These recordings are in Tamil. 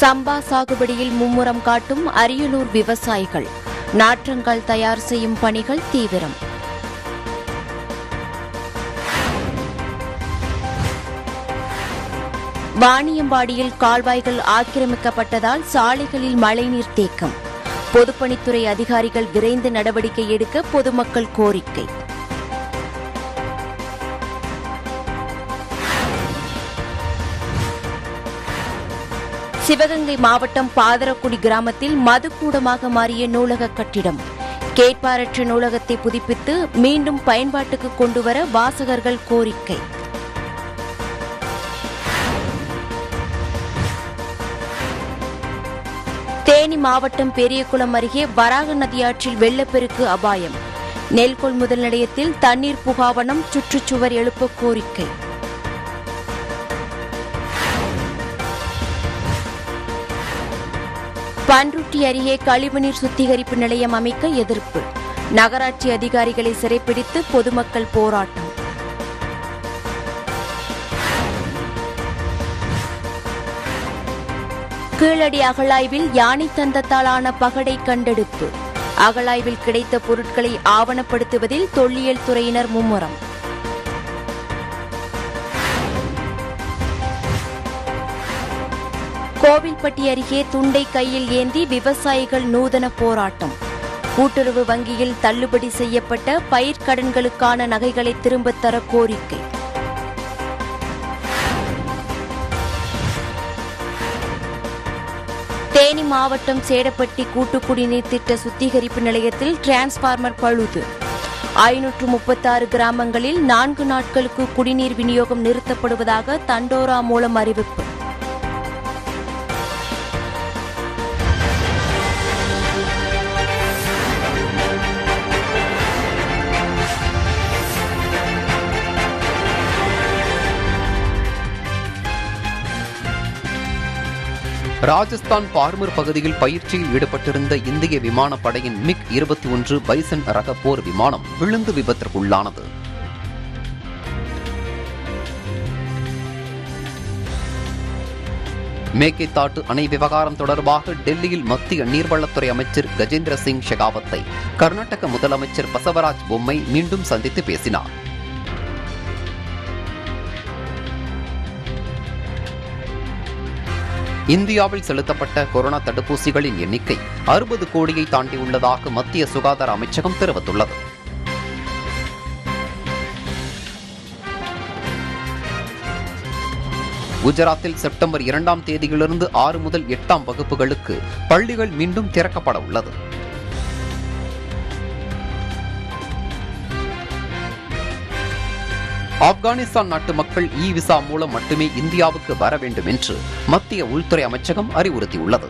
சம்பா சாகுபடியில் மும்முரம் காட்டும் அரியலூர் விவசாயிகள் நாற்றங்கால் தயார் செய்யும் பணிகள் தீவிரம் வாணியம்பாடியில் கால்வாய்கள் ஆக்கிரமிக்கப்பட்டதால் சாலைகளில் மழைநீர் தேக்கம் பொதுப்பணித்துறை அதிகாரிகள் விரைந்து நடவடிக்கை எடுக்க பொதுமக்கள் கோரிக்கை சிவகங்கை மாவட்டம் பாதரக்குடி கிராமத்தில் மதுக்கூடமாக மாறிய நூலக கட்டிடம் கேட்பாரற்ற நூலகத்தை புதுப்பித்து மீண்டும் பயன்பாட்டுக்கு கொண்டுவர வாசகர்கள் கோரிக்கை தேனி மாவட்டம் பெரியகுளம் அருகே வராக நதியாற்றில் வெள்ளப்பெருக்கு அபாயம் நெல் கொள்முதல் நிலையத்தில் தண்ணீர் புகாவனம் சுற்றுச்சுவர் எழுப்ப கோரிக்கை பன்ருட்டி அருகே கழிவுநீர் சுத்திகரிப்பு நிலையம் அமைக்க எதிர்ப்பு நகராட்சி அதிகாரிகளை சிறைப்பிடித்து பொதுமக்கள் போராட்டம் கீழடி அகழாய்வில் யானை தந்தத்தாலான பகடை கண்டெடுப்பு அகழாய்வில் கிடைத்த பொருட்களை ஆவணப்படுத்துவதில் தொல்லியல் துறையினர் மும்முரம் கோவில்பட்டி அருகே துண்டை கையில் ஏந்தி விவசாயிகள் நூதன போராட்டம் கூட்டுறவு வங்கியில் தள்ளுபடி செய்யப்பட்ட பயிர்க்கடன்களுக்கான நகைகளை திரும்பத் தர கோரிக்கை தேனி மாவட்டம் சேடப்பட்டி கூட்டு குடிநீர் திட்ட சுத்திகரிப்பு நிலையத்தில் டிரான்ஸ்பார்மர் பழுது ஐநூற்று முப்பத்தாறு கிராமங்களில் நான்கு நாட்களுக்கு குடிநீர் விநியோகம் நிறுத்தப்படுவதாக தண்டோரா மூலம் அறிவிப்பு ராஜஸ்தான் பார்மர் பகுதியில் பயிற்சியில் ஈடுபட்டிருந்த இந்திய விமானப்படையின் மிக் இருபத்தி ஒன்று பைசன் ரக போர் விமானம் விழுந்து விபத்திற்குள்ளானது மேக்கைத்தாட்டு அணை விவகாரம் தொடர்பாக டெல்லியில் மத்திய நீர்வளத்துறை அமைச்சர் கஜேந்திர சிங் ஷெகாவத்தை கர்நாடக முதலமைச்சர் பசவராஜ் பொம்மை மீண்டும் சந்தித்து பேசினார் இந்தியாவில் செலுத்தப்பட்ட கொரோனா தடுப்பூசிகளின் எண்ணிக்கை அறுபது கோடியை தாண்டியுள்ளதாக மத்திய சுகாதார அமைச்சகம் தெரிவித்துள்ளது குஜராத்தில் செப்டம்பர் இரண்டாம் தேதியிலிருந்து ஆறு முதல் எட்டாம் வகுப்புகளுக்கு பள்ளிகள் மீண்டும் திறக்கப்பட உள்ளது ஆப்கானிஸ்தான் நாட்டு மக்கள் இ விசா மூலம் மட்டுமே இந்தியாவுக்கு வர வேண்டும் என்று மத்திய உள்துறை அமைச்சகம் அறிவுறுத்தியுள்ளது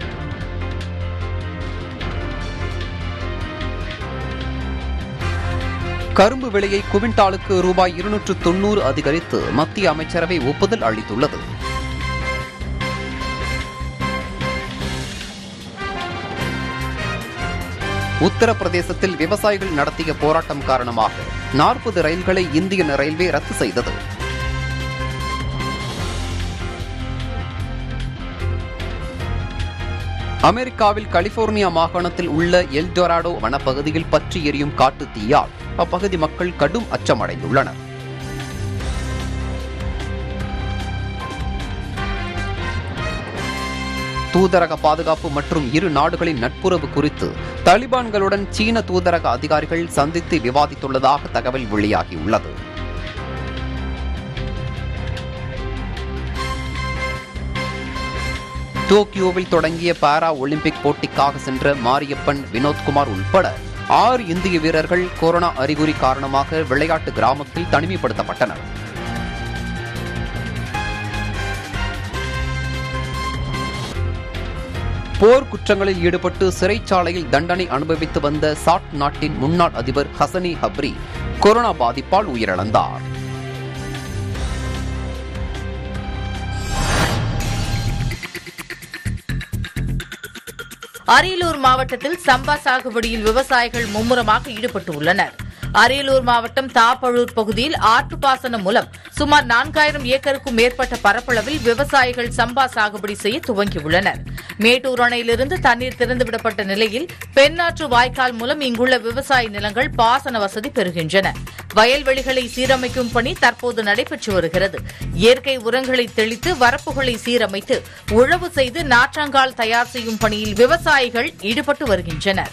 கரும்பு விலையை குவிண்டாலுக்கு ரூபாய் இருநூற்று தொன்னூறு அதிகரித்து மத்திய அமைச்சரவை ஒப்புதல் அளித்துள்ளது உத்தரப்பிரதேசத்தில் விவசாயிகள் நடத்திய போராட்டம் காரணமாக நாற்பது ரயில்களை இந்தியன் ரயில்வே ரத்து செய்தது அமெரிக்காவில் கலிபோர்னியா மாகாணத்தில் உள்ள எல்டொராடோ வனப்பகுதியில் பற்றி எரியும் காட்டு தீயால் அப்பகுதி மக்கள் கடும் அச்சமடைந்துள்ளனர் தூதரக பாதுகாப்பு மற்றும் இரு நாடுகளின் நட்புறவு குறித்து தாலிபான்களுடன் சீன தூதரக அதிகாரிகள் சந்தித்து விவாதித்துள்ளதாக தகவல் வெளியாகியுள்ளது டோக்கியோவில் தொடங்கிய பாரா ஒலிம்பிக் போட்டிக்காக சென்ற மாரியப்பன் வினோத்குமார் உள்பட ஆறு இந்திய வீரர்கள் கொரோனா அறிகுறி காரணமாக விளையாட்டு கிராமத்தில் தனிமைப்படுத்தப்பட்டனர் போர் குற்றங்களில் ஈடுபட்டு சிறைச்சாலையில் தண்டனை அனுபவித்து வந்த சாட் நாட்டின் முன்னாள் அதிபர் ஹசனி ஹப்ரி கொரோனா பாதிப்பால் உயிரிழந்தார் அரியலூர் மாவட்டத்தில் சம்பா சாகுபடியில் விவசாயிகள் மும்முரமாக ஈடுபட்டு உள்ளனர் அரியலூர் மாவட்டம் தாப்பழூர் பகுதியில் ஆற்று பாசனம் மூலம் சுமார் நான்காயிரம் ஏக்கருக்கும் மேற்பட்ட பரப்பளவில் விவசாயிகள் சம்பா சாகுபடி செய்ய துவங்கியுள்ளனர் மேட்டூர் அணையிலிருந்து தண்ணீர் திறந்துவிடப்பட்ட நிலையில் பெண்ணாற்று வாய்க்கால் மூலம் இங்குள்ள விவசாய நிலங்கள் பாசன வசதி பெறுகின்றன வயல்வெளிகளை சீரமைக்கும் பணி தற்போது நடைபெற்று வருகிறது இயற்கை உரங்களை தெளித்து வரப்புகளை சீரமைத்து உழவு செய்து நாற்றாங்கால் தயார் செய்யும் பணியில் விவசாயிகள் ஈடுபட்டு வருகின்றனர்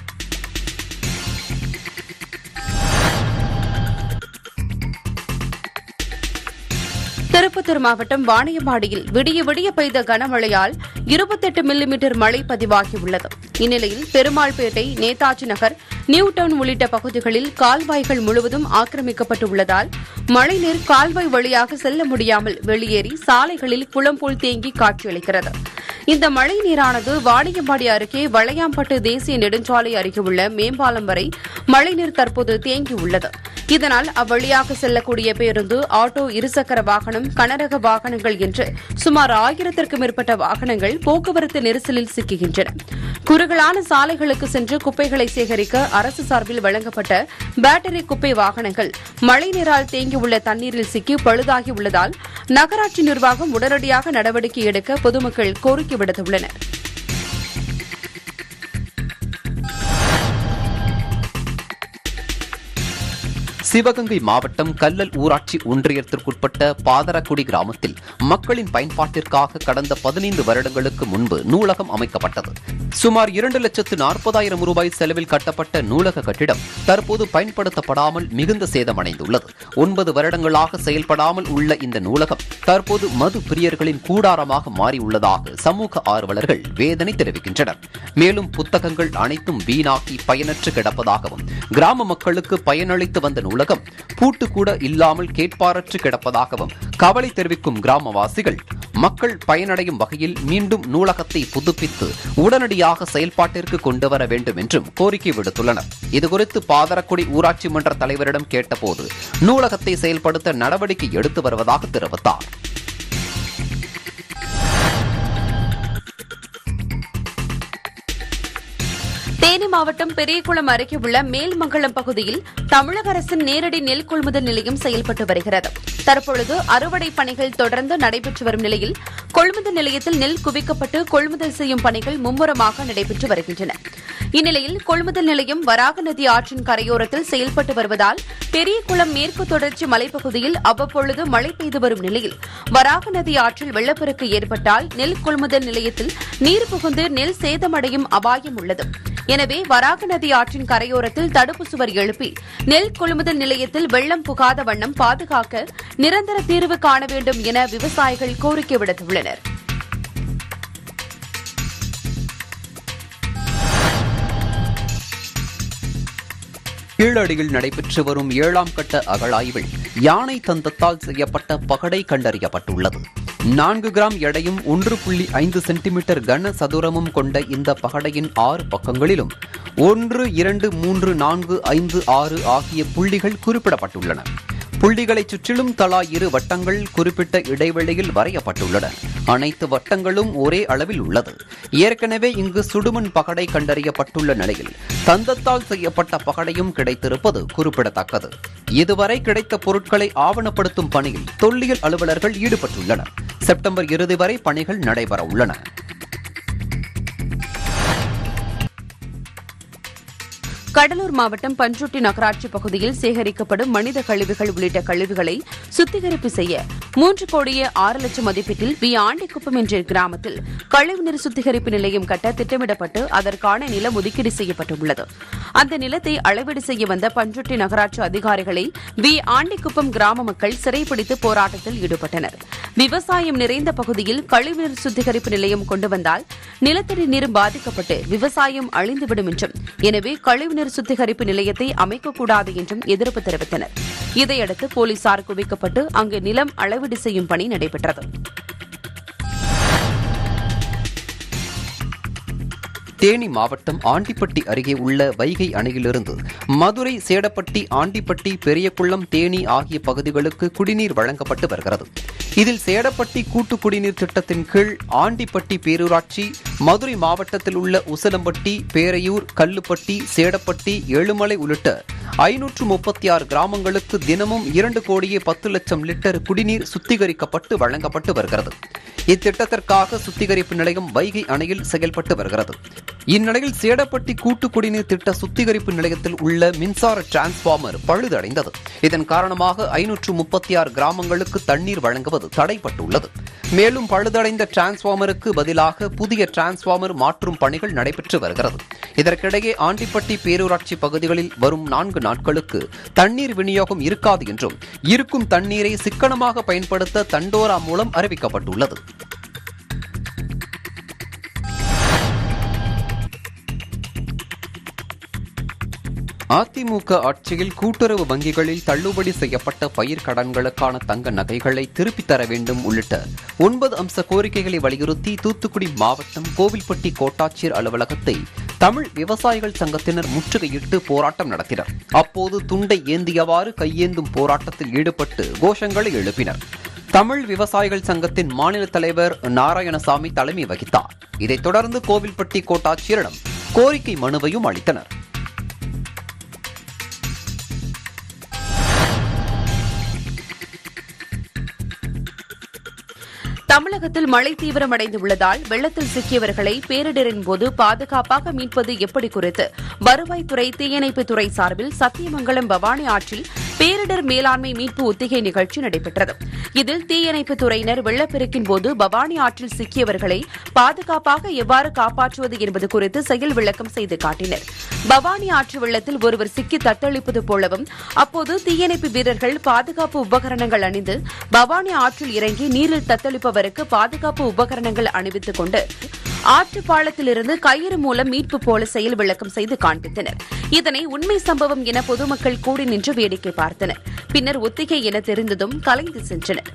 திருப்பத்தூர் மாவட்டம் வாணியம்பாடியில் விடிய விடிய பெய்த கனமழையால் இருபத்தெட்டு மில்லிமீட்டர் மழை பதிவாகியுள்ளது இந்நிலையில் பெருமாள்பேட்டை நேதாஜி நகர் நியூ டவுன் உள்ளிட்ட பகுதிகளில் கால்வாய்கள் முழுவதும் ஆக்கிரமிக்கப்பட்டுள்ளதால் மழைநீர் கால்வாய் வழியாக செல்ல முடியாமல் வெளியேறி சாலைகளில் குளம் போல் தேங்கி காட்சியளிக்கிறது இந்த மழை நீரானது வாணியம்பாடி அருகே வளையாம்பட்டு தேசிய நெடுஞ்சாலை அருகே உள்ள மேம்பாலம் வரை மழைநீர் தற்போது தேங்கியுள்ளது இதனால் அவ்வழியாக செல்லக்கூடிய பேருந்து ஆட்டோ இருசக்கர வாகனம் கனரக வாகனங்கள் என்று சுமார் ஆயிரத்திற்கும் மேற்பட்ட வாகனங்கள் போக்குவரத்து நெரிசலில் சிக்குகின்றன குறுகலான சாலைகளுக்கு சென்று குப்பைகளை சேகரிக்க அரசு சார்பில் வழங்கப்பட்ட பேட்டரி குப்பை வாகனங்கள் மழைநீரால் தேங்கியுள்ள தண்ணீரில் சிக்கி பழுதாகி உள்ளதால் நகராட்சி நிர்வாகம் உடனடியாக நடவடிக்கை எடுக்க பொதுமக்கள் கோரிக்கை விடுத்துள்ளனர் சிவகங்கை மாவட்டம் கல்லல் ஊராட்சி ஒன்றியத்திற்குட்பட்ட பாதரக்குடி கிராமத்தில் மக்களின் பயன்பாட்டிற்காக கடந்த பதினைந்து வருடங்களுக்கு முன்பு நூலகம் அமைக்கப்பட்டது சுமார் இரண்டு லட்சத்து நாற்பதாயிரம் ரூபாய் செலவில் கட்டப்பட்ட நூலக கட்டிடம் தற்போது பயன்படுத்தப்படாமல் மிகுந்த சேதமடைந்துள்ளது ஒன்பது வருடங்களாக செயல்படாமல் உள்ள இந்த நூலகம் தற்போது மது பிரியர்களின் கூடாரமாக மாறியுள்ளதாக சமூக ஆர்வலர்கள் வேதனை தெரிவிக்கின்றனர் மேலும் புத்தகங்கள் அனைத்தும் வீணாக்கி பயனற்று கிடப்பதாகவும் கிராம மக்களுக்கு பயனளித்து வந்த நூலகம் பூட்டு கூட இல்லாமல் கேட்பாரற்று கிடப்பதாகவும் கவலை தெரிவிக்கும் கிராமவாசிகள் மக்கள் பயனடையும் வகையில் மீண்டும் நூலகத்தை புதுப்பித்து உடனடியாக செயல்பாட்டிற்கு கொண்டு வர வேண்டும் என்றும் கோரிக்கை விடுத்துள்ளனர் இதுகுறித்து பாதரக்குடி ஊராட்சி மன்ற தலைவரிடம் கேட்டபோது நூலகத்தை செயல்படுத்த நடவடிக்கை எடுத்து வருவதாக தெரிவித்தார் தேனி மாவட்டம் பெரியகுளம் அருகே உள்ள மேல்மங்கலம் பகுதியில் தமிழக அரசின் நேரடி நெல் கொள்முதல் நிலையம் செயல்பட்டு வருகிறது தற்பொழுது அறுவடை பணிகள் தொடர்ந்து நடைபெற்று வரும் நிலையில் கொள்முதல் நிலையத்தில் நெல் குவிக்கப்பட்டு கொள்முதல் செய்யும் பணிகள் மும்முரமாக நடைபெற்று வருகின்றன இந்நிலையில் கொள்முதல் நிலையம் வராக நதி ஆற்றின் கரையோரத்தில் செயல்பட்டு வருவதால் பெரியகுளம் மேற்கு தொடர்ச்சி மலைப்பகுதியில் அவ்வப்பொழுது மழை பெய்து வரும் நிலையில் வராக நதி ஆற்றில் வெள்ளப்பெருக்கு ஏற்பட்டால் நெல் கொள்முதல் நிலையத்தில் நீர் புகுந்து நெல் சேதமடையும் அபாயம் உள்ளது எனவே வராக நதி ஆற்றின் கரையோரத்தில் தடுப்பு சுவர் எழுப்பி நெல் கொள்முதல் நிலையத்தில் வெள்ளம் புகாத வண்ணம் பாதுகாக்க நிரந்தர தீர்வு காண வேண்டும் என விவசாயிகள் கோரிக்கை விடுத்துள்ளனர் கீழடியில் நடைபெற்று வரும் ஏழாம் கட்ட அகழாய்வில் யானை தந்தத்தால் செய்யப்பட்ட பகடை கண்டறியப்பட்டுள்ளது நான்கு கிராம் எடையும் ஒன்று புள்ளி ஐந்து சென்டிமீட்டர் கன சதுரமும் கொண்ட இந்த பகடையின் ஆறு பக்கங்களிலும் ஒன்று இரண்டு மூன்று நான்கு ஐந்து ஆறு ஆகிய புள்ளிகள் குறிப்பிடப்பட்டுள்ளன புள்ளிகளைச் சுற்றிலும் தலா இரு வட்டங்கள் குறிப்பிட்ட இடைவெளியில் வரையப்பட்டுள்ளன அனைத்து வட்டங்களும் ஒரே அளவில் உள்ளது ஏற்கனவே இங்கு சுடுமண் பகடை கண்டறியப்பட்டுள்ள நிலையில் தந்தத்தால் செய்யப்பட்ட பகடையும் கிடைத்திருப்பது குறிப்பிடத்தக்கது இதுவரை கிடைத்த பொருட்களை ஆவணப்படுத்தும் பணியில் தொல்லியல் அலுவலர்கள் ஈடுபட்டுள்ளனர் செப்டம்பர் இறுதி வரை பணிகள் நடைபெற உள்ளன கடலூர் மாவட்டம் பன்ருட்டி நகராட்சி பகுதியில் சேகரிக்கப்படும் மனித கழிவுகள் உள்ளிட்ட கழிவுகளை சுத்திகரிப்பு செய்ய மூன்று கோடியே ஆறு லட்சம் மதிப்பீட்டில் வி ஆண்டிக்குப்பம் என்ற கிராமத்தில் கழிவுநீர் சுத்திகரிப்பு நிலையம் கட்ட திட்டமிடப்பட்டு அதற்கான நிலம் ஒதுக்கீடு செய்யப்பட்டுள்ளது அந்த நிலத்தை அளவீடு செய்ய வந்த பன்ருட்டி நகராட்சி அதிகாரிகளை வி ஆண்டிக்குப்பம் கிராம மக்கள் சிறைப்பிடித்து போராட்டத்தில் ஈடுபட்டனர் விவசாயம் நிறைந்த பகுதியில் கழிவுநீர் சுத்திகரிப்பு நிலையம் கொண்டு வந்தால் நிலத்தடி நீர் பாதிக்கப்பட்டு விவசாயம் அழிந்துவிடும் என்றும் எனவே கழிவுநீர் சுத்திகரிப்பு நிலையத்தை அமைக்கக்கூடாது என்றும் எதிர்ப்பு தெரிவித்தனர் இதையடுத்து போலீசார் குவிக்கப்பட்டு அங்கு நிலம் அளவீடு செய்யும் பணி நடைபெற்றது தேனி மாவட்டம் ஆண்டிப்பட்டி அருகே உள்ள வைகை அணையிலிருந்து மதுரை சேடப்பட்டி ஆண்டிப்பட்டி பெரியகுளம் தேனி ஆகிய பகுதிகளுக்கு குடிநீர் வழங்கப்பட்டு வருகிறது இதில் சேடப்பட்டி கூட்டு குடிநீர் திட்டத்தின் கீழ் ஆண்டிப்பட்டி பேரூராட்சி மதுரை மாவட்டத்தில் உள்ள உசலம்பட்டி பேரையூர் கல்லுப்பட்டி சேடப்பட்டி ஏழுமலை உள்ளிட்ட ஐநூற்று முப்பத்தி ஆறு கிராமங்களுக்கு தினமும் இரண்டு கோடியே பத்து லட்சம் லிட்டர் குடிநீர் சுத்திகரிக்கப்பட்டு வழங்கப்பட்டு வருகிறது இத்திட்டத்திற்காக சுத்திகரிப்பு நிலையம் வைகை அணையில் செயல்பட்டு வருகிறது இந்நிலையில் சேடப்பட்டி கூட்டு குடிநீர் திட்ட சுத்திகரிப்பு நிலையத்தில் உள்ள மின்சார டிரான்ஸ்பார்மர் பழுதடைந்தது இதன் காரணமாக ஐநூற்று முப்பத்தி ஆறு கிராமங்களுக்கு தண்ணீர் வழங்குவது தடைப்பட்டுள்ளது மேலும் பழுதடைந்த டிரான்ஸ்பார்மருக்கு பதிலாக புதிய டிரான்ஸ்பார்மர் மாற்றும் பணிகள் நடைபெற்று வருகிறது இதற்கிடையே ஆண்டிப்பட்டி பேரூராட்சி பகுதிகளில் வரும் நான்கு நாட்களுக்கு தண்ணீர் விநியோகம் இருக்காது என்றும் இருக்கும் தண்ணீரை சிக்கனமாக பயன்படுத்த தண்டோரா மூலம் அறிவிக்கப்பட்டுள்ளது அதிமுக ஆட்சியில் கூட்டுறவு வங்கிகளில் தள்ளுபடி செய்யப்பட்ட பயிர் கடன்களுக்கான தங்க நகைகளை திருப்பித் தர வேண்டும் உள்ளிட்ட ஒன்பது அம்ச கோரிக்கைகளை வலியுறுத்தி தூத்துக்குடி மாவட்டம் கோவில்பட்டி கோட்டாட்சியர் அலுவலகத்தை தமிழ் விவசாயிகள் சங்கத்தினர் முற்றுகையிட்டு போராட்டம் நடத்தினர் அப்போது துண்டை ஏந்தியவாறு கையேந்தும் போராட்டத்தில் ஈடுபட்டு கோஷங்களை எழுப்பினர் தமிழ் விவசாயிகள் சங்கத்தின் மாநில தலைவர் நாராயணசாமி தலைமை வகித்தார் இதைத் தொடர்ந்து கோவில்பட்டி கோட்டாட்சியரிடம் கோரிக்கை மனுவையும் அளித்தனர் தமிழகத்தில் மழை தீவிரமடைந்துள்ளதால் வெள்ளத்தில் சிக்கியவர்களை பேரிடரின் போது பாதுகாப்பாக மீட்பது எப்படி குறித்து வருவாய்த்துறை தீயணைப்புத்துறை சார்பில் சத்தியமங்கலம் பவானி ஆற்றில் பேரிடர் மேலாண்மை மீட்பு ஒத்திகை நிகழ்ச்சி நடைபெற்றது இதில் தீயணைப்புத் துறையினர் வெள்ளப்பெருக்கின் போது பவானி ஆற்றில் சிக்கியவர்களை பாதுகாப்பாக எவ்வாறு காப்பாற்றுவது என்பது குறித்து செயல் விளக்கம் செய்து காட்டினர் பவானி ஆற்று வெள்ளத்தில் ஒருவர் சிக்கி தத்தளிப்பது போலவும் அப்போது தீயணைப்பு வீரர்கள் பாதுகாப்பு உபகரணங்கள் அணிந்து பவானி ஆற்றில் இறங்கி நீரில் தத்தளிப்பவருக்கு பாதுகாப்பு உபகரணங்கள் அணிவித்துக் கொண்டு ஆற்று பாலத்திலிருந்து கயிறு மூலம் மீட்பு போல செயல் விளக்கம் செய்து காண்பித்தனர் இதனை உண்மை சம்பவம் என பொதுமக்கள் கூடி நின்று வேடிக்கை பார்த்தனர் பின்னர் ஒத்திகை என தெரிந்ததும் கலைந்து சென்றனர்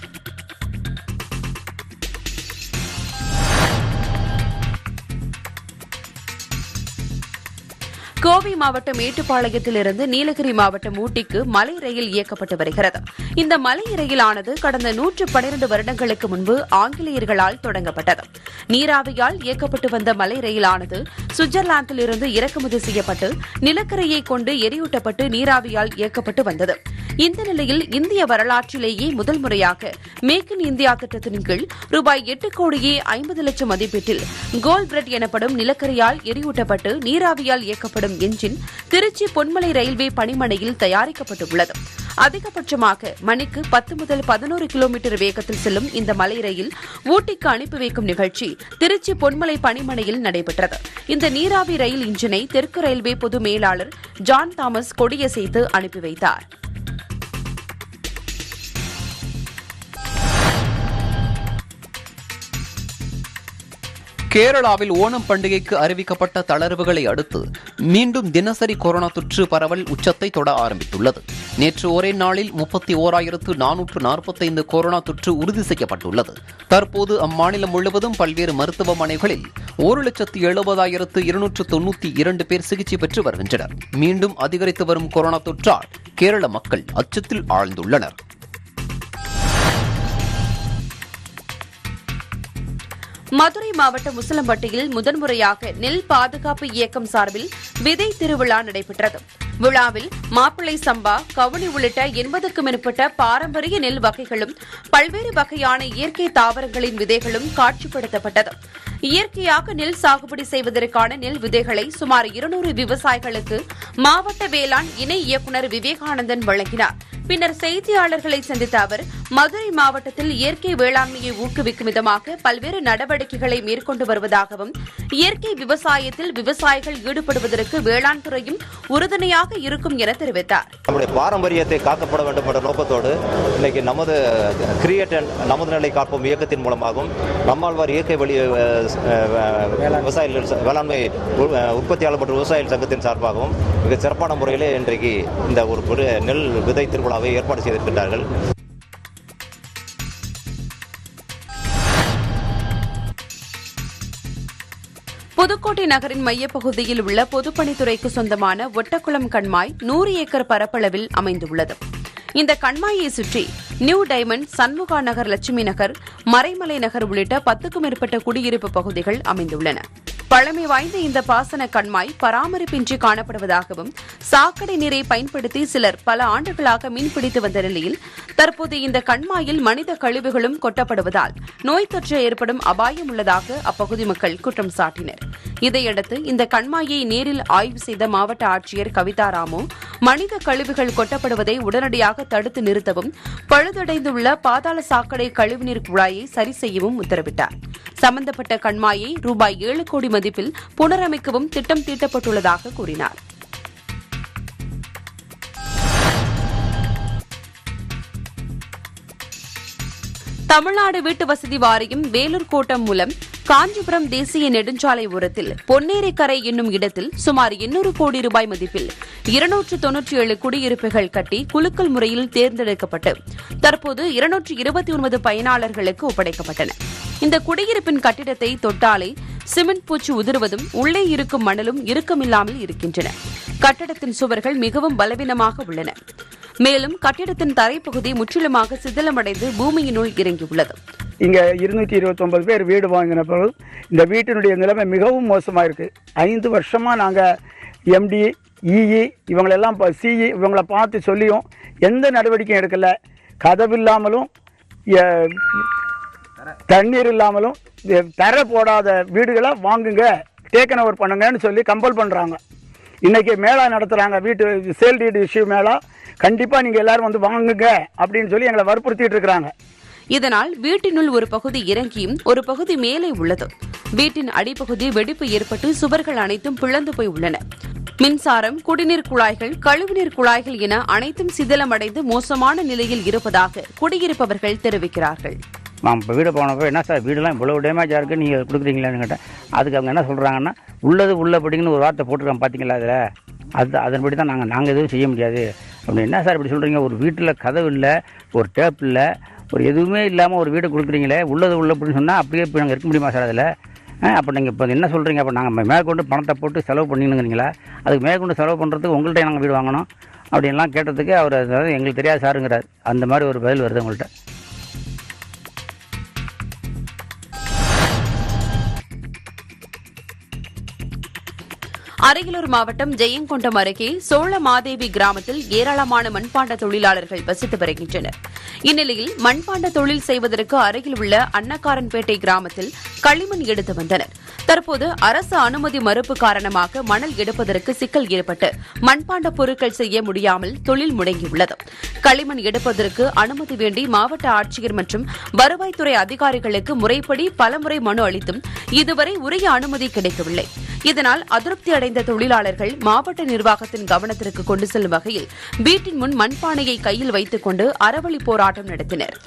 கோவை மாவட்டம் மேட்டுப்பாளையத்திலிருந்து நீலகிரி மாவட்டம் ஊட்டிக்கு மலை ரயில் இயக்கப்பட்டு வருகிறது இந்த மலை ரயிலானது கடந்த நூற்று பனிரண்டு வருடங்களுக்கு முன்பு ஆங்கிலேயர்களால் தொடங்கப்பட்டது நீராவியால் இயக்கப்பட்டு வந்த மலை ரயிலானது சுவிட்சர்லாந்திலிருந்து இறக்குமதி செய்யப்பட்டு நிலக்கரியை கொண்டு எரியூட்டப்பட்டு நீராவியால் இயக்கப்பட்டு வந்தது இந்த நிலையில் இந்திய வரலாற்றிலேயே முதல் முறையாக மேக் இன் இந்தியா திட்டத்தின் கீழ் ரூபாய் எட்டு கோடியே ஐம்பது லட்சம் மதிப்பீட்டில் கோல் பிரெட் எனப்படும் நிலக்கரியால் எரியூட்டப்பட்டு நீராவியால் இயக்கப்படும் என்ஜின் திருச்சி பொன்மலை ரயில்வே பணிமனையில் தயாரிக்கப்பட்டுள்ளது அதிகபட்சமாக மணிக்கு பத்து முதல் பதினோரு கிலோமீட்டர் வேகத்தில் செல்லும் இந்த மலை ரயில் ஊட்டிக்கு அனுப்பி வைக்கும் நிகழ்ச்சி திருச்சி பொன்மலை பணிமனையில் நடைபெற்றது இந்த நீராவி ரயில் இன்ஜினை தெற்கு ரயில்வே பொது மேலாளர் ஜான் தாமஸ் கொடியசைத்து அனுப்பி வைத்தார் கேரளாவில் ஓணம் பண்டிகைக்கு அறிவிக்கப்பட்ட தளர்வுகளை அடுத்து மீண்டும் தினசரி கொரோனா தொற்று பரவல் உச்சத்தை தொட ஆரம்பித்துள்ளது நேற்று ஒரே நாளில் முப்பத்தி ஓராயிரத்து நானூற்று நாற்பத்தைந்து கொரோனா தொற்று உறுதி செய்யப்பட்டுள்ளது தற்போது அம்மாநிலம் முழுவதும் பல்வேறு மருத்துவமனைகளில் ஒரு லட்சத்து எழுபதாயிரத்து இருநூற்று தொண்ணூத்தி இரண்டு பேர் சிகிச்சை பெற்று வருகின்றனர் மீண்டும் அதிகரித்து வரும் கொரோனா தொற்றால் கேரள மக்கள் அச்சத்தில் ஆழ்ந்துள்ளனர் மதுரை மாவட்டம் முசலம்பட்டியில் முதன்முறையாக நெல் பாதுகாப்பு இயக்கம் சார்பில் விதை திருவிழா நடைபெற்றது விழாவில் மாப்பிள்ளை சம்பா கவுனி உள்ளிட்ட எண்பதுக்கும் மேற்பட்ட பாரம்பரிய நெல் வகைகளும் பல்வேறு வகையான இயற்கை தாவரங்களின் விதைகளும் காட்சிப்படுத்தப்பட்டது இயற்கையாக நெல் சாகுபடி செய்வதற்கான நெல் விதைகளை சுமார் இருநூறு விவசாயிகளுக்கு மாவட்ட வேளாண் இணை இயக்குநர் விவேகானந்தன் வழங்கினார் பின்னர் செய்தியாளர்களை சந்தித்த அவர் மதுரை மாவட்டத்தில் இயற்கை வேளாண்மையை ஊக்குவிக்கும் விதமாக பல்வேறு நடவடிக்கைகளை மேற்கொண்டு வருவதாகவும் இயற்கை விவசாயத்தில் விவசாயிகள் ஈடுபடுவதற்கு வேளாண் துறையும் உறுதுணையாக இருக்கும் என தெரிவித்தார் நம்முடைய பாரம்பரியத்தை காக்கப்பட வேண்டும் என்ற நோக்கத்தோடு இன்னைக்கு நமது கிரியேட் நமது நிலை காப்போம் இயக்கத்தின் மூலமாகவும் நம்மாழ்வார் இயற்கை வழி அஹ், அஹ், விவசாயிகள் ச- வேளாண்மை உ- அஹ், உற்பத்தியாளர் மற்றும் விவசாயிகள் சங்கத்தின் சார்பாகவும் மிக சிறப்பான முறையிலே இன்றைக்கு இந்த ஒரு பெரிய நெல் விதை திருவிழாவை ஏற்பாடு செய்திருக்கின்றார்கள் புதுக்கோட்டை நகரின் மையப்பகுதியில் உள்ள பொதுப்பணித்துறைக்கு சொந்தமான ஒட்டக்குளம் கண்மாய் நூறு ஏக்கர் பரப்பளவில் அமைந்துள்ளது இந்த கண்மாயை சுற்றி நியூ டைமண்ட் சண்முகா நகர் லட்சுமி நகர் மறைமலை நகர் உள்ளிட்ட பத்துக்கும் மேற்பட்ட குடியிருப்பு பகுதிகள் அமைந்துள்ளன பழமை வாய்ந்த இந்த பாசன கண்மாய் பராமரிப்பின்றி காணப்படுவதாகவும் சாக்கடை நீரை பயன்படுத்தி சிலர் பல ஆண்டுகளாக மீன்பிடித்து வந்த நிலையில் தற்போது இந்த கண்மாயில் மனித கழிவுகளும் கொட்டப்படுவதால் நோய் தொற்று ஏற்படும் அபாயம் உள்ளதாக அப்பகுதி மக்கள் குற்றம் சாட்டினர் இதையடுத்து இந்த கண்மாயை நேரில் ஆய்வு செய்த மாவட்ட ஆட்சியர் கவிதா ராமு மனித கழிவுகள் கொட்டப்படுவதை உடனடியாக தடுத்து நிறுத்தவும் பழுதடைந்துள்ள பாதாள சாக்கடை கழிவுநீர் குழாயை சரி செய்யவும் உத்தரவிட்டார் சம்பந்தப்பட்ட கண்மாயை ரூபாய் ஏழு கோடி மதிப்பில் புனரமைக்கவும் திட்டம் தீட்டப்பட்டுள்ளதாக கூறினார் தமிழ்நாடு வீட்டு வசதி வாரியம் வேலூர் கோட்டம் மூலம் காஞ்சிபுரம் தேசிய நெடுஞ்சாலை ஓரத்தில் பொன்னேரிக்கரை என்னும் இடத்தில் சுமார் எண்ணூறு கோடி ரூபாய் மதிப்பில் இருநூற்று தொன்னூற்றி ஏழு குடியிருப்புகள் கட்டி குலுக்கல் முறையில் தேர்ந்தெடுக்கப்பட்டு தற்போது இருநூற்று இருபத்தி ஒன்பது பயனாளர்களுக்கு ஒப்படைக்கப்பட்டன இந்த குடியிருப்பின் கட்டிடத்தை தொட்டாலே சிமெண்ட் பூச்சி உதிர்வதும் உள்ளே இருக்கும் மணலும் இறுக்கமில்லாமல் இருக்கின்றன கட்டடத்தின் சுவர்கள் மிகவும் பலவீனமாக உள்ளன மேலும் கட்டிடத்தின் தரைப்பகுதி முற்றிலுமாக சிதிலமடைந்து பூமியினுள் இறங்கியுள்ளது இங்கே இருநூற்றி இருபத்தொம்பது பேர் வீடு வாங்கின பிறகு இந்த வீட்டினுடைய நிலைமை மிகவும் மோசமாக இருக்குது ஐந்து வருஷமாக நாங்கள் எம்டி இஇ இவங்களெல்லாம் இப்போ சிஇ இவங்கள பார்த்து சொல்லியும் எந்த நடவடிக்கையும் எடுக்கலை கதவு இல்லாமலும் எ- தண்ணீர் இல்லாமலும் எ- தரை போடாத வீடுகளை வாங்குங்க டேக்கன் ஓவர் பண்ணுங்கன்னு சொல்லி கம்பல் பண்ணுறாங்க இன்றைக்கி மேளா நடத்துகிறாங்க வீட்டு சேல் டீட் இஷ்யூ மேளா கண்டிப்பாக நீங்கள் எல்லாரும் வந்து வாங்குங்க அப்படின்னு சொல்லி எங்களை வற்புறுத்திட்டு இருக்கிறாங்க இதனால் வீட்டினுள் ஒரு பகுதி இறங்கியும் ஒரு பகுதி மேலே உள்ளது வீட்டின் அடிப்பகுதி வெடிப்பு ஏற்பட்டு சுவர்கள் அனைத்தும் பிளந்து போய் உள்ளன மின்சாரம் குடிநீர் குழாய்கள் கழிவுநீர் குழாய்கள் என அனைத்தும் சிதிலமடைந்து மோசமான நிலையில் இருப்பதாக குடியிருப்பவர்கள் தெரிவிக்கிறார்கள் நான் இப்போ வீடு போனப்போ என்ன சார் வீடெல்லாம் இவ்வளோ டேமேஜாக இருக்குது நீங்கள் கொடுக்குறீங்களான்னு கேட்டேன் அதுக்கு அவங்க என்ன சொல்கிறாங்கன்னா உள்ளது உள்ளபடிங்கன்னு ஒரு வார்த்தை போட்டிருக்காங்க பார்த்தீங்களா அதில் அது அதன்படி தான் நாங்கள் நாங்கள் எதுவும் செய்ய முடியாது அப்படி என்ன சார் இப்படி சொல்கிறீங்க ஒரு வீட்டில் கதவு இல்லை ஒரு டேப் இல்லை ஒரு எதுவுமே இல்லாமல் ஒரு வீடு கொடுக்குறீங்களே உள்ளது உள்ள அப்படின்னு சொன்னால் அப்படியே இப்போ நாங்கள் இருக்க முடியுமா சார் அதில் அப்போ நீங்கள் இப்போ என்ன சொல்கிறீங்க அப்போ நாங்கள் மேற்கொண்டு பணத்தை போட்டு செலவு பண்ணிணுங்கிறீங்களா அதுக்கு மேற்கொண்டு செலவு பண்ணுறதுக்கு உங்கள்கிட்ட நாங்கள் வீடு வாங்கணும் அப்படின்லாம் கேட்டதுக்கு அவர் அதாவது எங்களுக்கு தெரியாது சாருங்கிறார் அந்த மாதிரி ஒரு பதில் வருது உங்கள்கிட்ட அரியலூர் மாவட்டம் ஜெயங்கொண்டம் அருகே சோழமாதேவி கிராமத்தில் ஏராளமான மண்பாண்ட தொழிலாளர்கள் வசித்து வருகின்றனர் இந்நிலையில் மண்பாண்ட தொழில் செய்வதற்கு அருகில் உள்ள அன்னக்காரன்பேட்டை கிராமத்தில் களிமண் எடுத்து வந்தனர் தற்போது அரசு அனுமதி மறுப்பு காரணமாக மணல் எடுப்பதற்கு சிக்கல் ஏற்பட்டு மண்பாண்ட பொருட்கள் செய்ய முடியாமல் தொழில் முடங்கியுள்ளது களிமண் எடுப்பதற்கு அனுமதி வேண்டி மாவட்ட ஆட்சியர் மற்றும் வருவாய்த்துறை அதிகாரிகளுக்கு முறைப்படி பலமுறை மனு அளித்தும் இதுவரை உரிய அனுமதி கிடைக்கவில்லை இதனால் அதிருப்தி அடைந்த தொழிலாளர்கள் மாவட்ட நிர்வாகத்தின் கவனத்திற்கு கொண்டு செல்லும் வகையில் வீட்டின் முன் மண்பானையை கையில் வைத்துக் கொண்டு அறவழி போராட்டம் நடத்தினர்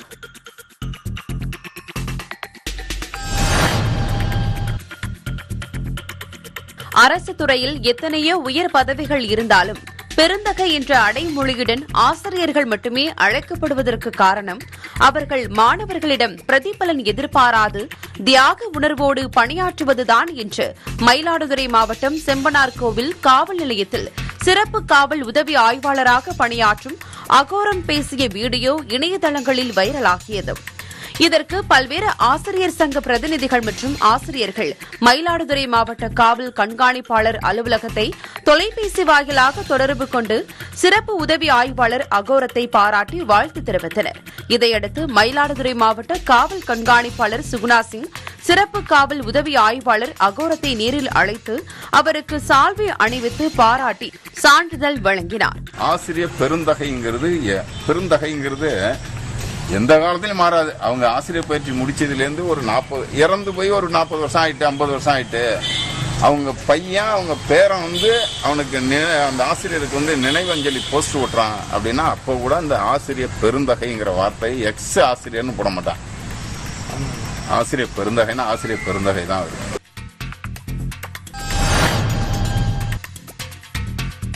அரசு துறையில் எத்தனையோ உயர் பதவிகள் இருந்தாலும் பெருந்தகை என்ற அடைமொழியுடன் ஆசிரியர்கள் மட்டுமே அழைக்கப்படுவதற்கு காரணம் அவர்கள் மாணவர்களிடம் பிரதிபலன் எதிர்பாராது தியாக உணர்வோடு பணியாற்றுவதுதான் என்று மயிலாடுதுறை மாவட்டம் செம்பனார் கோவில் காவல் நிலையத்தில் சிறப்பு காவல் உதவி ஆய்வாளராக பணியாற்றும் அகோரம் பேசிய வீடியோ இணையதளங்களில் வைரலாகியது இதற்கு பல்வேறு ஆசிரியர் சங்க பிரதிநிதிகள் மற்றும் ஆசிரியர்கள் மயிலாடுதுறை மாவட்ட காவல் கண்காணிப்பாளர் அலுவலகத்தை தொலைபேசி வாயிலாக தொடர்பு கொண்டு சிறப்பு உதவி ஆய்வாளர் அகோரத்தை பாராட்டி வாழ்த்து தெரிவித்தனர் இதையடுத்து மயிலாடுதுறை மாவட்ட காவல் கண்காணிப்பாளர் சுகுணா சிங் சிறப்பு காவல் உதவி ஆய்வாளர் அகோரத்தை நேரில் அழைத்து அவருக்கு சால்வை அணிவித்து பாராட்டி சான்றிதழ் வழங்கினார் ஆசிரியர் பெருந்தகைங்கிறது எ- பெருந்தகைங்கிறது எந்த காலத்திலும் மாறாது அவங்க ஆசிரியர் பயிற்சி முடிச்சதுலேருந்து ஒரு நாற்பது இறந்து போய் ஒரு நாற்பது வருஷம் ஆயிட்டு ஐம்பது வருஷம் ஆயிட்டு அவங்க பையன் அவங்க பேரன் வந்து அவனுக்கு நினை- அந்த ஆசிரியருக்கு வந்து நினைவஞ்சலி போஸ்ட் ஓட்டுறான் அப்படின்னா அப்போ கூட அந்த ஆசிரியர் பெருந்தகைங்கிற வார்த்தை எக்ஸ் ஆசிரியர்னு போட மாட்டான் ஆசிரியர் பெருந்தகைன்னா ஆசிரியர் பெருந்தகை தான் வரும்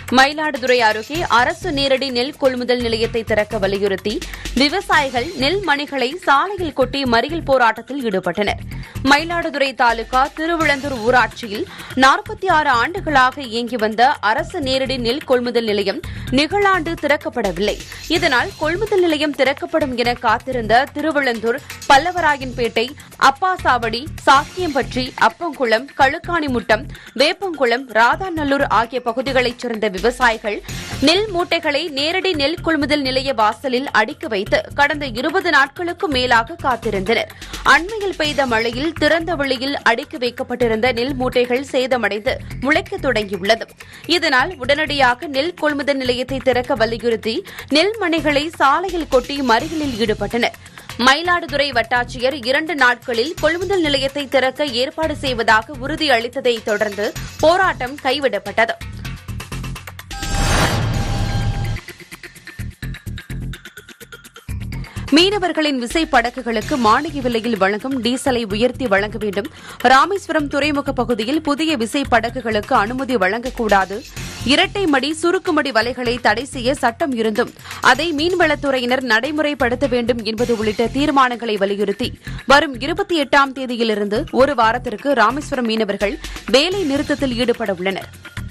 மயிலாடுதுறை அருகே அரசு நேரடி நெல் கொள்முதல் நிலையத்தை திறக்க வலியுறுத்தி விவசாயிகள் நெல் மணிகளை சாலையில் கொட்டி மறியல் போராட்டத்தில் ஈடுபட்டனர் மயிலாடுதுறை தாலுகா திருவிழந்தூர் ஊராட்சியில் நாற்பத்தி ஆறு ஆண்டுகளாக இயங்கி வந்த அரசு நேரடி நெல் கொள்முதல் நிலையம் நிகழாண்டு திறக்கப்படவில்லை இதனால் கொள்முதல் நிலையம் திறக்கப்படும் என காத்திருந்த திருவிழந்தூர் பல்லவராயன்பேட்டை அப்பாசாவடி சாக்கியம்பட்டி அப்பங்குளம் கழுக்காணிமுட்டம் வேப்பங்குளம் ராதாநல்லூர் ஆகிய பகுதிகளைச் சேர்ந்த விவசாயிகள் நெல் மூட்டைகளை நேரடி நெல் கொள்முதல் நிலைய வாசலில் அடுக்கி வைத்து கடந்த இருபது நாட்களுக்கு மேலாக காத்திருந்தனர் அண்மையில் பெய்த மழையில் திறந்த வெளியில் அடுக்கி வைக்கப்பட்டிருந்த நெல் மூட்டைகள் சேதமடைந்து முளைக்க தொடங்கியுள்ளது இதனால் உடனடியாக நெல் கொள்முதல் நிலையத்தை திறக்க வலியுறுத்தி நெல் மணிகளை சாலையில் கொட்டி மறியலில் ஈடுபட்டனர் மயிலாடுதுறை வட்டாட்சியர் இரண்டு நாட்களில் கொள்முதல் நிலையத்தை திறக்க ஏற்பாடு செய்வதாக உறுதியளித்ததைத் தொடர்ந்து போராட்டம் கைவிடப்பட்டது மீனவர்களின் விசை படகுகளுக்கு மானிய விலையில் வழங்கும் டீசலை உயர்த்தி வழங்க வேண்டும் ராமேஸ்வரம் துறைமுக பகுதியில் புதிய விசை படகுகளுக்கு அனுமதி வழங்கக்கூடாது இரட்டை மடி சுருக்குமடி வலைகளை தடை செய்ய சட்டம் இருந்தும் அதை மீன்வளத்துறையினர் நடைமுறைப்படுத்த வேண்டும் என்பது உள்ளிட்ட தீர்மானங்களை வலியுறுத்தி வரும் இருபத்தி எட்டாம் தேதியிலிருந்து ஒரு வாரத்திற்கு ராமேஸ்வரம் மீனவர்கள் வேலை நிறுத்தத்தில் ஈடுபட உள்ளனர்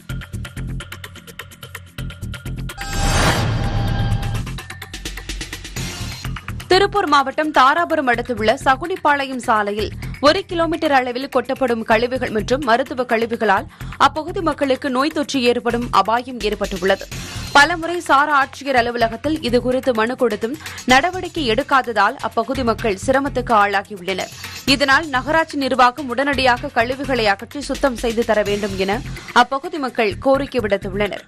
திருப்பூர் மாவட்டம் தாராபுரம் அடுத்துள்ள சகுனிப்பாளையம் சாலையில் ஒரு கிலோமீட்டர் அளவில் கொட்டப்படும் கழிவுகள் மற்றும் மருத்துவ கழிவுகளால் அப்பகுதி மக்களுக்கு நோய் தொற்று ஏற்படும் அபாயம் ஏற்பட்டுள்ளது பலமுறை சார ஆட்சியர் அலுவலகத்தில் இதுகுறித்து மனு கொடுத்தும் நடவடிக்கை எடுக்காததால் அப்பகுதி மக்கள் சிரமத்துக்கு ஆளாகியுள்ளனர் இதனால் நகராட்சி நிர்வாகம் உடனடியாக கழிவுகளை அகற்றி சுத்தம் செய்து தர வேண்டும் என அப்பகுதி மக்கள் கோரிக்கை விடுத்துள்ளனர்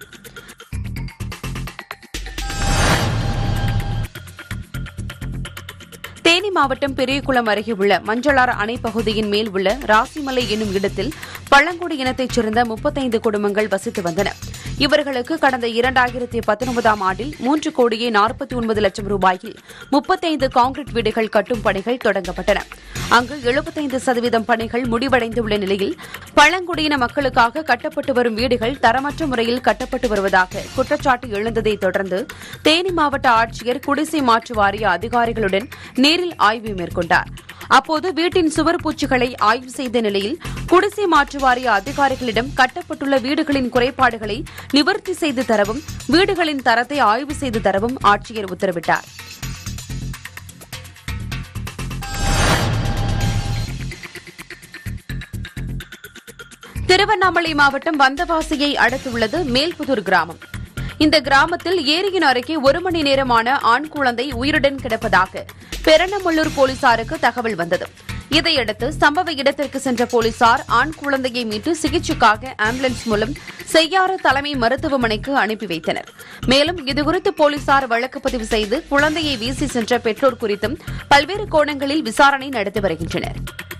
தேனி மாவட்டம் பெரியகுளம் அருகே உள்ள மஞ்சளாறு அணை பகுதியின் மேல் உள்ள ராசிமலை என்னும் இடத்தில் பழங்குடி இனத்தைச் சேர்ந்த முப்பத்தைந்து குடும்பங்கள் வசித்து வந்தன இவர்களுக்கு கடந்த இரண்டாயிரத்தி பத்தொன்பதாம் ஆண்டில் மூன்று கோடியே நாற்பத்தி ஒன்பது லட்சம் ரூபாயில் முப்பத்தைந்து கான்கிரீட் வீடுகள் கட்டும் பணிகள் தொடங்கப்பட்டன அங்கு எழுபத்தைந்து சதவீதம் பணிகள் முடிவடைந்துள்ள நிலையில் பழங்குடியின மக்களுக்காக கட்டப்பட்டு வரும் வீடுகள் தரமற்ற முறையில் கட்டப்பட்டு வருவதாக குற்றச்சாட்டு எழுந்ததைத் தொடர்ந்து தேனி மாவட்ட ஆட்சியர் குடிசை மாற்று வாரிய அதிகாரிகளுடன் நேரில் ஆய்வு மேற்கொண்டார் அப்போது வீட்டின் சுவர் பூச்சுகளை ஆய்வு செய்த நிலையில் குடிசை மாற்று வாரிய அதிகாரிகளிடம் கட்டப்பட்டுள்ள வீடுகளின் குறைபாடுகளை நிவர்த்தி செய்து தரவும் வீடுகளின் தரத்தை ஆய்வு செய்து தரவும் ஆட்சியர் உத்தரவிட்டார் திருவண்ணாமலை மாவட்டம் வந்தவாசியை அடுத்துள்ளது மேல்புதூர் கிராமம் இந்த கிராமத்தில் ஏரியின் அருகே ஒரு மணி நேரமான ஆண் குழந்தை உயிருடன் கிடப்பதாக பெரணமுள்ளூர் போலீசாருக்கு தகவல் வந்தது இதையடுத்து சம்பவ இடத்திற்கு சென்ற போலீசார் ஆண் குழந்தையை மீட்டு சிகிச்சைக்காக ஆம்புலன்ஸ் மூலம் செய்யாறு தலைமை மருத்துவமனைக்கு அனுப்பி வைத்தனர் மேலும் இதுகுறித்து போலீசார் வழக்கு பதிவு செய்து குழந்தையை வீசி சென்ற பெற்றோர் குறித்தும் பல்வேறு கோணங்களில் விசாரணை நடத்தி வருகின்றனர்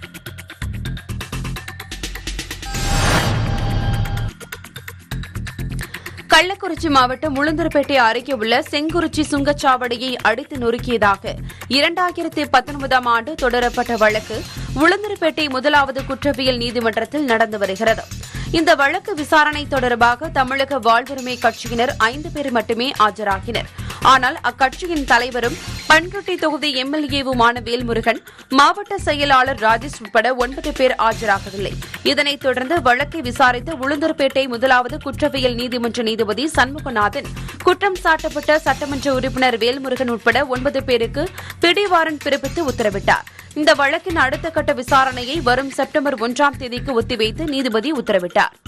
கள்ளக்குறிச்சி மாவட்டம் உளுந்தூர்பேட்டை அருகே உள்ள செங்குறிச்சி சுங்கச்சாவடியை அடித்து நொறுக்கியதாக இரண்டாயிரத்தி பத்தொன்பதாம் ஆண்டு தொடரப்பட்ட வழக்கு உளுந்தூர்பேட்டை முதலாவது குற்றவியல் நீதிமன்றத்தில் நடந்து வருகிறது இந்த வழக்கு விசாரணை தொடர்பாக தமிழக வாழ்வுரிமை கட்சியினர் ஐந்து பேர் மட்டுமே ஆஜராகினர் ஆனால் அக்கட்சியின் தலைவரும் பண்ருட்டி தொகுதி எம்எல்ஏவுமான வேல்முருகன் மாவட்ட செயலாளர் ராஜேஷ் உட்பட ஒன்பது பேர் ஆஜராகவில்லை இதனைத் தொடர்ந்து வழக்கை விசாரித்த உளுந்தூர்பேட்டை முதலாவது குற்றவியல் நீதிமன்ற நீதிபதி சண்முகநாதன் குற்றம் சாட்டப்பட்ட சட்டமன்ற உறுப்பினர் வேல்முருகன் உட்பட ஒன்பது பேருக்கு பிடிவாரண்ட் பிறப்பித்து உத்தரவிட்டார் இந்த வழக்கின் அடுத்த கட்ட விசாரணையை வரும் செப்டம்பர் ஒன்றாம் தேதிக்கு ஒத்திவைத்து நீதிபதி உத்தரவிட்டார்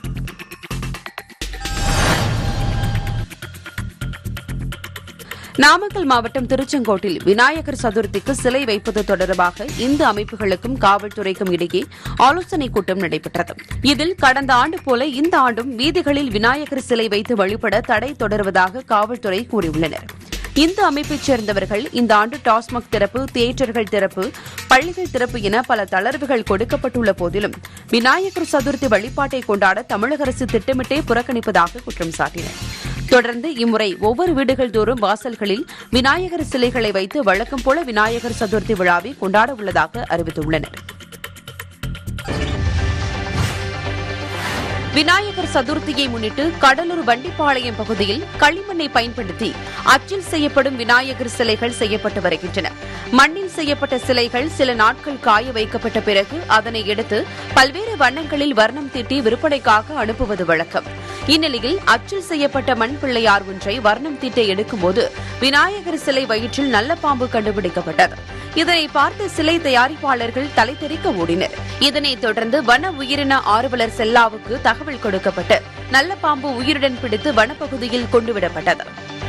நாமக்கல் மாவட்டம் திருச்செங்கோட்டில் விநாயகர் சதுர்த்திக்கு சிலை வைப்பது தொடர்பாக இந்து அமைப்புகளுக்கும் காவல்துறைக்கும் இடையே ஆலோசனைக் கூட்டம் நடைபெற்றது இதில் கடந்த ஆண்டு போல இந்த ஆண்டும் வீதிகளில் விநாயகர் சிலை வைத்து வழிபட தடை தொடர்வதாக காவல்துறை கூறியுள்ளனர் இந்து அமைப்பைச் சேர்ந்தவர்கள் இந்த ஆண்டு டாஸ்மாக் திறப்பு தியேட்டர்கள் திறப்பு பள்ளிகள் திறப்பு என பல தளர்வுகள் கொடுக்கப்பட்டுள்ள போதிலும் விநாயகர் சதுர்த்தி வழிபாட்டை கொண்டாட தமிழக அரசு திட்டமிட்டே புறக்கணிப்பதாக குற்றம் சாட்டினர் தொடர்ந்து இம்முறை ஒவ்வொரு வீடுகள் தோறும் வாசல்களில் விநாயகர் சிலைகளை வைத்து வழக்கம் போல விநாயகர் சதுர்த்தி விழாவை கொண்டாட உள்ளதாக அறிவித்துள்ளனர் விநாயகர் சதுர்த்தியை முன்னிட்டு கடலூர் வண்டிப்பாளையம் பகுதியில் களிமண்ணை பயன்படுத்தி அச்சில் செய்யப்படும் விநாயகர் சிலைகள் செய்யப்பட்டு வருகின்றன மண்ணில் செய்யப்பட்ட சிலைகள் சில நாட்கள் காய வைக்கப்பட்ட பிறகு அதனை எடுத்து பல்வேறு வண்ணங்களில் வர்ணம் தீட்டி விற்பனைக்காக அனுப்புவது வழக்கம் இந்நிலையில் அச்சில் செய்யப்பட்ட மண் பிள்ளையார் ஒன்றை வர்ணம் தீட்ட எடுக்கும்போது விநாயகர் சிலை வயிற்றில் நல்ல பாம்பு கண்டுபிடிக்கப்பட்டது இதனை பார்த்து சிலை தயாரிப்பாளர்கள் தலை தெறிக்க ஓடினர் இதனைத் தொடர்ந்து வன உயிரின ஆர்வலர் செல்லாவுக்கு தகவல் கொடுக்கப்பட்டு நல்ல பாம்பு உயிருடன் பிடித்து வனப்பகுதியில் கொண்டுவிடப்பட்டது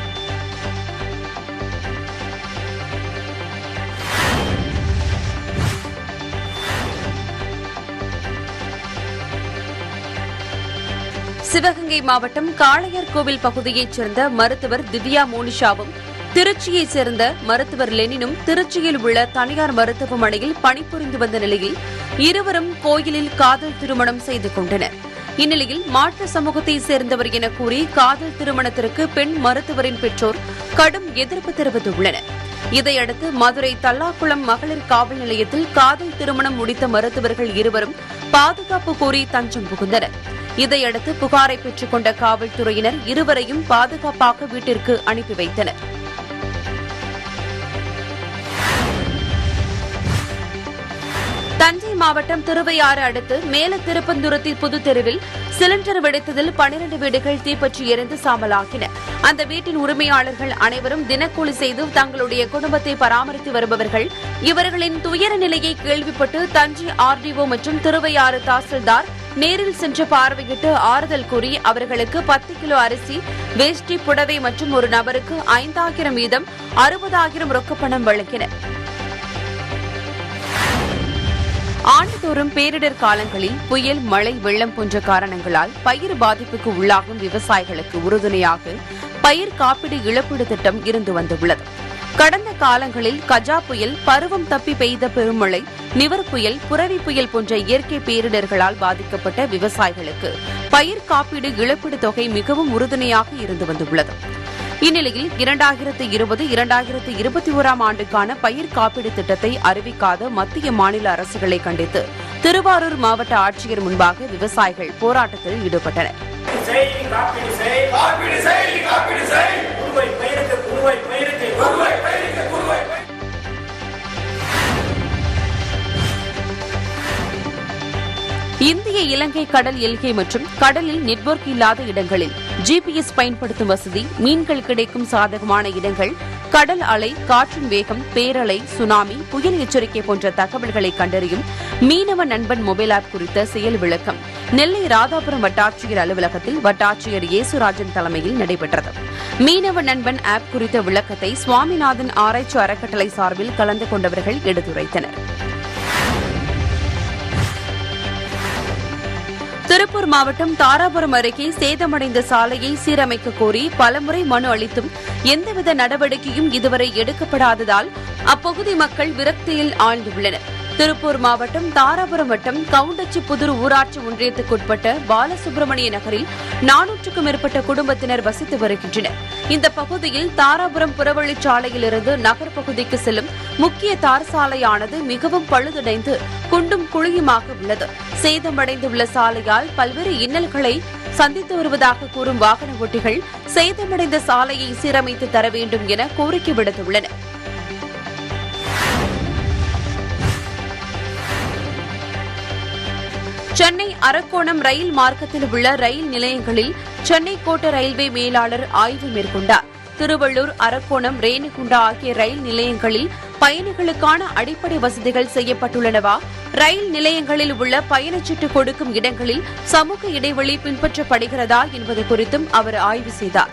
சிவகங்கை மாவட்டம் காளையர் கோவில் பகுதியைச் சேர்ந்த மருத்துவர் திவ்யா மோனிஷாவும் திருச்சியைச் சேர்ந்த மருத்துவர் லெனினும் திருச்சியில் உள்ள தனியார் மருத்துவமனையில் பணிபுரிந்து வந்த நிலையில் இருவரும் கோயிலில் காதல் திருமணம் செய்து கொண்டனர் இந்நிலையில் மாற்று சமூகத்தைச் சேர்ந்தவர் என கூறி காதல் திருமணத்திற்கு பெண் மருத்துவரின் பெற்றோர் கடும் எதிர்ப்பு தெரிவித்துள்ளனர் இதையடுத்து மதுரை தல்லாக்குளம் மகளிர் காவல் நிலையத்தில் காதல் திருமணம் முடித்த மருத்துவர்கள் இருவரும் பாதுகாப்பு கோரி தஞ்சம் புகுந்தனர் இதையடுத்து புகாரை பெற்றுக் கொண்ட காவல்துறையினர் இருவரையும் பாதுகாப்பாக வீட்டிற்கு அனுப்பி வைத்தனர் தஞ்சை மாவட்டம் திருவையாறு அடுத்து மேல திருப்பந்துரத்தி புது தெருவில் சிலிண்டர் வெடித்ததில் பனிரண்டு வீடுகள் தீப்பற்றி எரிந்து சாம்பலாகின அந்த வீட்டின் உரிமையாளர்கள் அனைவரும் தினக்கூலி செய்து தங்களுடைய குடும்பத்தை பராமரித்து வருபவர்கள் இவர்களின் துயர நிலையை கேள்விப்பட்டு தஞ்சை ஆர்டிஓ மற்றும் திருவையாறு தாசில்தார் நேரில் சென்று பார்வையிட்டு ஆறுதல் கூறி அவர்களுக்கு பத்து கிலோ அரிசி வேஷ்டி புடவை மற்றும் ஒரு நபருக்கு ஐந்தாயிரம் வீதம் அறுபதாயிரம் ரொக்கப்பணம் வழங்கினர் ஆண்டுதோறும் பேரிடர் காலங்களில் புயல் மழை வெள்ளம் போன்ற காரணங்களால் பயிர் பாதிப்புக்கு உள்ளாகும் விவசாயிகளுக்கு உறுதுணையாக பயிர் காப்பீடு இழப்பீடு திட்டம் இருந்து வந்துள்ளது கடந்த காலங்களில் கஜா புயல் பருவம் தப்பி பெய்த பெருமழை நிவர் புயல் புரவி புயல் போன்ற இயற்கை பேரிடர்களால் பாதிக்கப்பட்ட விவசாயிகளுக்கு பயிர் காப்பீடு இழப்பீடு தொகை மிகவும் உறுதுணையாக இருந்து வந்துள்ளது இந்நிலையில் இரண்டாயிரத்து இருபது இரண்டாயிரத்து இருபத்தி ஓராம் ஆண்டுக்கான பயிர் காப்பீடு திட்டத்தை அறிவிக்காத மத்திய மாநில அரசுகளை கண்டித்து திருவாரூர் மாவட்ட ஆட்சியர் முன்பாக விவசாயிகள் போராட்டத்தில் ஈடுபட்டனர் இந்திய இலங்கை கடல் எல்கை மற்றும் கடலில் நெட்வொர்க் இல்லாத இடங்களில் ஜிபிஎஸ் பயன்படுத்தும் வசதி மீன்கள் கிடைக்கும் சாதகமான இடங்கள் கடல் அலை காற்றின் வேகம் பேரலை சுனாமி புயல் எச்சரிக்கை போன்ற தகவல்களை கண்டறியும் மீனவ நண்பன் மொபைல் ஆப் குறித்த செயல் விளக்கம் நெல்லை ராதாபுரம் வட்டாட்சியர் அலுவலகத்தில் வட்டாட்சியர் இயேசுராஜன் தலைமையில் நடைபெற்றது மீனவ நண்பன் ஆப் குறித்த விளக்கத்தை சுவாமிநாதன் ஆராய்ச்சி அறக்கட்டளை சார்பில் கலந்து கொண்டவர்கள் எடுத்துரைத்தனர் திருப்பூர் மாவட்டம் தாராபுரம் அருகே சேதமடைந்த சாலையை சீரமைக்க கோரி பலமுறை மனு அளித்தும் எந்தவித நடவடிக்கையும் இதுவரை எடுக்கப்படாததால் அப்பகுதி மக்கள் விரக்தியில் ஆழ்ந்துள்ளனர் திருப்பூர் மாவட்டம் தாராபுரம் வட்டம் கவுண்டச்சி புதூர் ஊராட்சி ஒன்றியத்துக்குட்பட்ட பாலசுப்பிரமணிய நகரில் நானூற்றுக்கும் மேற்பட்ட குடும்பத்தினர் வசித்து வருகின்றனர் இந்த பகுதியில் தாராபுரம் புறவழிச்சாலையிலிருந்து நகர் பகுதிக்கு செல்லும் முக்கிய தார் சாலையானது மிகவும் பழுதடைந்து குண்டும் குழியுமாக உள்ளது சேதமடைந்துள்ள சாலையால் பல்வேறு இன்னல்களை சந்தித்து வருவதாக கூறும் வாகன ஓட்டிகள் சேதமடைந்த சாலையை சீரமைத்து தர வேண்டும் என கோரிக்கை விடுத்துள்ளனர் சென்னை அரக்கோணம் ரயில் மார்க்கத்தில் உள்ள ரயில் நிலையங்களில் சென்னை கோட்ட ரயில்வே மேலாளர் ஆய்வு மேற்கொண்டார் திருவள்ளூர் அரக்கோணம் ரேணிகுண்டா ஆகிய ரயில் நிலையங்களில் பயணிகளுக்கான அடிப்படை வசதிகள் செய்யப்பட்டுள்ளனவா ரயில் நிலையங்களில் உள்ள பயணச்சீட்டு கொடுக்கும் இடங்களில் சமூக இடைவெளி பின்பற்றப்படுகிறதா என்பது குறித்தும் அவர் ஆய்வு செய்தார்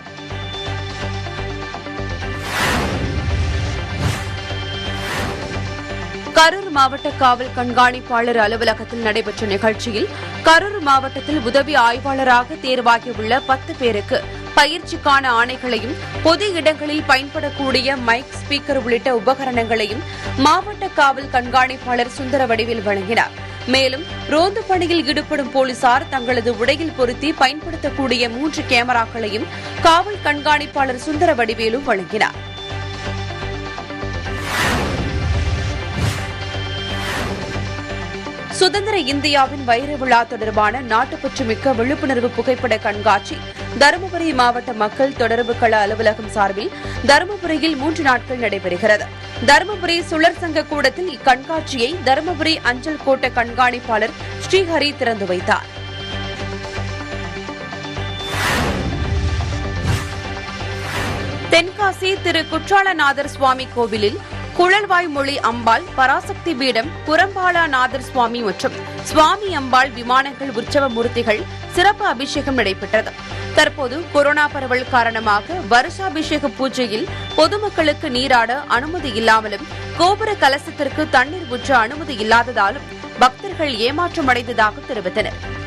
கரூர் மாவட்ட காவல் கண்காணிப்பாளர் அலுவலகத்தில் நடைபெற்ற நிகழ்ச்சியில் கரூர் மாவட்டத்தில் உதவி ஆய்வாளராக தேர்வாகியுள்ள பத்து பேருக்கு பயிற்சிக்கான ஆணைகளையும் பொது இடங்களில் பயன்படக்கூடிய மைக் ஸ்பீக்கர் உள்ளிட்ட உபகரணங்களையும் மாவட்ட காவல் கண்காணிப்பாளர் சுந்தர வடிவில் வழங்கினார் மேலும் ரோந்து பணியில் ஈடுபடும் போலீசார் தங்களது உடையில் பொருத்தி பயன்படுத்தக்கூடிய மூன்று கேமராக்களையும் காவல் கண்காணிப்பாளர் சுந்தர வடிவேலு வழங்கினார் சுதந்திர இந்தியாவின் வைர விழா தொடர்பான நாட்டுப்பற்று மிக்க விழிப்புணர்வு புகைப்பட கண்காட்சி தருமபுரி மாவட்ட மக்கள் தொடர்பு கள அலுவலகம் சார்பில் தருமபுரியில் மூன்று நாட்கள் நடைபெறுகிறது தருமபுரி சுழற் சங்க கூடத்தில் இக்கண்காட்சியை தருமபுரி அஞ்சல் கோட்ட கண்காணிப்பாளர் ஸ்ரீஹரி திறந்து வைத்தார் தென்காசி திரு குற்றாலநாதர் சுவாமி கோவிலில் குழல்வாய் மொழி அம்பாள் பராசக்தி பீடம் புறம்பாலாநாதர் சுவாமி மற்றும் சுவாமி அம்பாள் விமானங்கள் உற்சவ மூர்த்திகள் சிறப்பு அபிஷேகம் நடைபெற்றது தற்போது கொரோனா பரவல் காரணமாக வருஷாபிஷேக பூஜையில் பொதுமக்களுக்கு நீராட அனுமதி இல்லாமலும் கோபுர கலசத்திற்கு தண்ணீர் ஊற்ற அனுமதி இல்லாததாலும் பக்தர்கள் ஏமாற்றமடைந்ததாக தெரிவித்தனர்